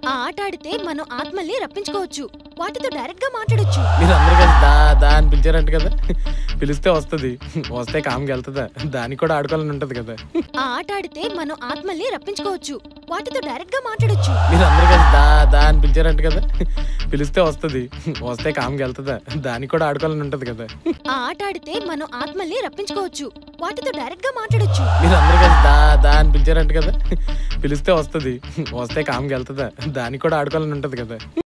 ఆ ఆట ఆడితే మనం ఆత్మల్ని రప్పించుకోవచ్చు వాటితో డైరెక్ట్ గా మాట్లాడొచ్చు మీరు అందరూ కలిసి దా దా అని పిలిచారంట కదా పిలిస్తే వస్తుంది వస్తే కామ్కి వెళ్తుందా దానికి కూడా ఆడుకోవాలని ఉంటది కదా ఆ ఆట ఆడితే మనం ఆత్మల్ని రప్పించుకోవచ్చు వాటితో డైరెక్ట్ గా మాట్లాడొచ్చు మీరు అందరూ కలిసి దా దా అని పిలిచారంట కదా పిలిస్తే వస్తుంది వస్తే కామ్కి వెళ్తుందా దానికి కూడా ఆడుకోవాలని ఉంటది కదా ఆ ఆట ఆడితే మనం ఆత్మల్ని రప్పించుకోవచ్చు వాటితో డైరెక్ట్ గా మాట్లాడొచ్చు మీరు అందరూ కలిసి దా దా అని పిలిచారంట కదా పిలిస్తే వస్తుంది వస్తే కామ్కి వెళ్తుందా దానికి కూడా ఆడుకోవాలని ఉంటది కదా